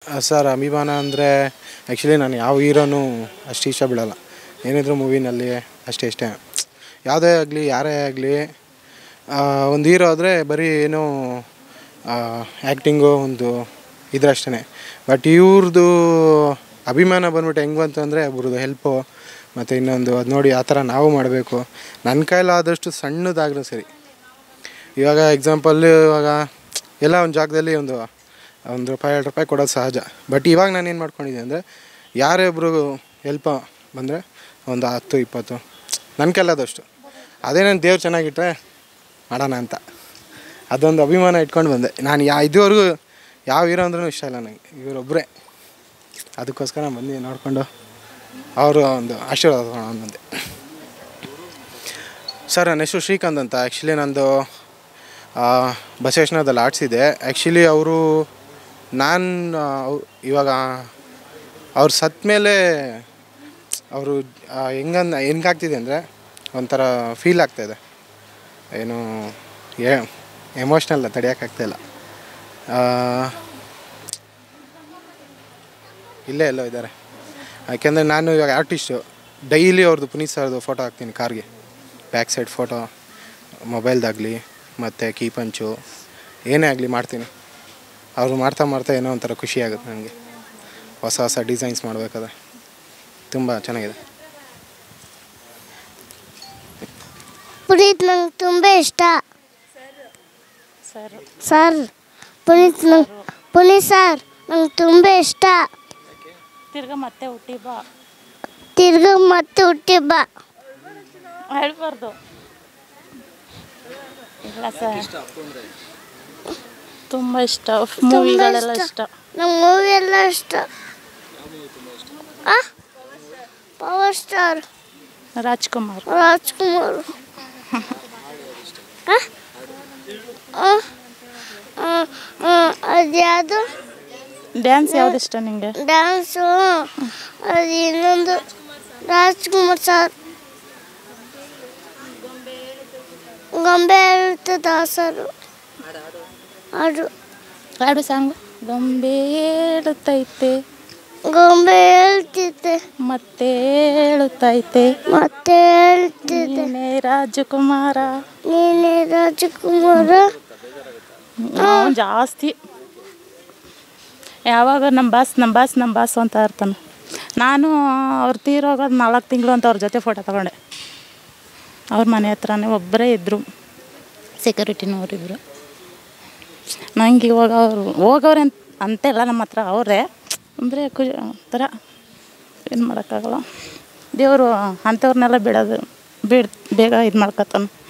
Sir ಅಭಿಮಾನ ಅಂದರೆ actually ನಾನು ಯಾವ ಹೀರೋನು ಅಷ್ಟು ಇಷ್ಟ ಬೀಳಲ್ಲ ಏನಿದ್ರು ಮೂವಿನಲ್ಲಿ ಅಷ್ಟೇ ಇಷ್ಟೇ ಯಾವುದೇ ಆಗಲಿ ಯಾರೇ ಆಗಲಿ ಒಂದು ಹೀರೋ ಆದರೆ ಬರೀ ಏನೋ ಆ್ಯಕ್ಟಿಂಗು ಒಂದು ಇದ್ರಷ್ಟೇ ಬಟ್ ಇವ್ರದ್ದು ಅಭಿಮಾನ ಬಂದ್ಬಿಟ್ಟು ಹೆಂಗೆ ಬಂತು ಅಂದರೆ ಒಬ್ರದ್ದು ಹೆಲ್ಪು ಮತ್ತು ಇನ್ನೊಂದು ಅದು ನೋಡಿ ಆ ಥರ ನಾವು ಮಾಡಬೇಕು ನನ್ನ ಕೈಲಾದಷ್ಟು ಸಣ್ಣದಾಗಲೂ ಸರಿ ಇವಾಗ ಎಕ್ಸಾಂಪಲ್ ಇವಾಗ ಎಲ್ಲ ಒಂದು ಜಾಗದಲ್ಲಿ ಒಂದು ಒಂದು ರೂಪಾಯಿ ಎರಡು ರೂಪಾಯಿ ಕೊಡೋದು ಸಹಜ ಬಟ್ ಇವಾಗ ನಾನು ಏನು ಮಾಡ್ಕೊಂಡಿದ್ದೀನಿ ಅಂದರೆ ಯಾರೇ ಒಬ್ರು ಹೆಲ್ಪ ಬಂದರೆ ಒಂದು ಹತ್ತು ಇಪ್ಪತ್ತು ನನ್ನ ಕೈಲಾದಷ್ಟು ಅದೇ ನಾನು ದೇವ್ರು ಚೆನ್ನಾಗಿಟ್ರೆ ಮಾಡೋಣ ಅಂತ ಅದೊಂದು ಅಭಿಮಾನ ಇಟ್ಕೊಂಡು ಬಂದೆ ನಾನು ಯಾ ಇದುವರೆಗೂ ಯಾವ ಹೀರೋ ಅಂದ್ರೂ ಇಷ್ಟ ಇಲ್ಲ ನನಗೆ ಇವರೊಬ್ಬರೇ ಅದಕ್ಕೋಸ್ಕರ ಬಂದು ನೋಡಿಕೊಂಡು ಅವರು ಒಂದು ಆಶೀರ್ವಾದ ತಗೊಳ್ಳೋಣ ಬಂದೆ ಸರ್ ನನ್ನ ಹೆಸರು ಶ್ರೀಕಾಂತ್ ಅಂತ ಆ್ಯಕ್ಚುಲಿ ನಂದು ಬಸವೇಶ್ವರದಲ್ಲಿ ಆರ್ಟ್ಸ್ ಇದೆ ಆ್ಯಕ್ಚುಲಿ ಅವರು ನಾನು ಇವಾಗ ಅವ್ರು ಸತ್ತ ಮೇಲೆ ಅವರು ಹೆಂಗಂದ ಹೆಂಗಾಗ್ತಿದೆ ಅಂದರೆ ಒಂಥರ ಫೀಲ್ ಆಗ್ತಾಯಿದೆ ಏನು ಏ ಎಮೋಷ್ನಲ್ ತಡೆಯೋಕ್ಕಾಗ್ತಾಯಿಲ್ಲ ಇಲ್ಲೇ ಎಲ್ಲೋ ಇದ್ದಾರೆ ಯಾಕೆಂದರೆ ನಾನು ಇವಾಗ ಆರ್ಟಿಸ್ಟು ಡೈಲಿ ಅವ್ರದ್ದು ಪುನೀತ್ ಸರ್ದು ಫೋಟೋ ಹಾಕ್ತೀನಿ ಕಾರ್ಗೆ ಬ್ಯಾಕ್ ಸೈಡ್ ಫೋಟೋ ಮೊಬೈಲ್ದಾಗಲಿ ಮತ್ತು ಕೀ ಪಂಚು ಏನೇ ಆಗಲಿ ಮಾಡ್ತೀನಿ ಅವರು ಮಾಡ್ತಾ ಮಾಡ್ತಾ ಏನೋ ಒಂಥರ ಖುಷಿ ಆಗುತ್ತೆ ನನಗೆ ಹೊಸ ಹೊಸ ಡಿಸೈನ್ಸ್ ಮಾಡಬೇಕಾದ್ರೆ ತುಂಬ ಚೆನ್ನಾಗಿದೆ ಪುನೀತ್ ನಂಗೆ ತುಂಬ ಇಷ್ಟ ಸರ್ ಸರ್ ಪುನೀತ್ ನಂಗೆ ಪುನೀತ್ ಸರ್ ನಂಗೆ ತುಂಬ ಇಷ್ಟ ತಿರ್ಗಾ ಮತ್ತೆ ಹುಟ್ಟಿ ಬಾ ತಿರ್ಗ ಮತ್ತೆ ಹುಟ್ಟಿ ಬಾ ಹೇಳ್ಬಾರ್ದು ಇಲ್ಲ ಸರ್ ತುಂಬ ಇಷ್ಟ ಮೂವಿಗಳೆಲ್ಲ ಇಷ್ಟ ನಂಗೆ ಮೂವಿ ಎಲ್ಲ ಇಷ್ಟ ಆ ಪವರ್ ಸ್ಟಾರ್ ರಾಜ್ಕುಮಾರ್ ರಾಜ್ಕುಮಾರ್ ಆ? ಆ? ಆ, ಆ, ಅದ್ಯಾವುದು ಡ್ಯಾನ್ಸ್ ಯಾವ್ದು ಇಷ್ಟ ನಿಂಗೆ ಡ್ಯಾನ್ಸು ಅದು ಇನ್ನೊಂದು ರಾಜ್ಕುಮಾರ್ ಸರ್ ಗೊಂಬೆ ಹೇಳ್ತದ ಸರ್ ಅದು ಹಾಡು ಸಾಂಗು ಗೊಂಬೆ ಹೇಳುತ್ತೈತೆ ಗೊಂಬೆ ಹೇಳ್ತಿದ್ದೆ ಮತ್ತೆ ಹೇಳುತ್ತೈತೆ ಮತ್ತೆ ಹೇಳ್ತಿದ್ದೆ ನೀನೇ ರಾಜಕುಮಾರ ನೀನೇ ರಾಜಕುಮಾರ ನಾವು ಜಾಸ್ತಿ ಯಾವಾಗ ನಮ್ಮ ಬಾಸ್ ನಮ್ಮ ಬಾಸ್ ನಮ್ಮ ಬಾಸ್ ಅಂತ ಇರ್ತಾನೆ ನಾನು ಅವ್ರು ತೀರೋಗೋದು ನಾಲ್ಕು ತಿಂಗಳು ಅಂತ ಅವ್ರ ಜೊತೆ ಫೋಟೋ ತಗೊಂಡೆ ಅವ್ರ ಮನೆ ಹತ್ರನೇ ಒಬ್ಬರೇ ಇದ್ದರು ಸೆಕ್ಯೂರಿಟಿನವರಿಬ್ಬರು ನಂಗೆ ಇವಾಗ ಅವರು ಹೋಗೋರೆ ಅಂತ ಅಂತೆಲ್ಲ ನಮ್ಮ ಹತ್ರ ಅವರೇ ಅಂದರೆ ಖುಷಿ ಒಂಥರ ಏನು ಮಾಡೋಕ್ಕಾಗಲ್ಲ ದೇವರು ಅಂಥವ್ರನ್ನೆಲ್ಲ ಬಿಡೋದು ಬಿಡ್ ಬೇಗ ಇದು ಮಾಡ್ಕೊತಾನೆ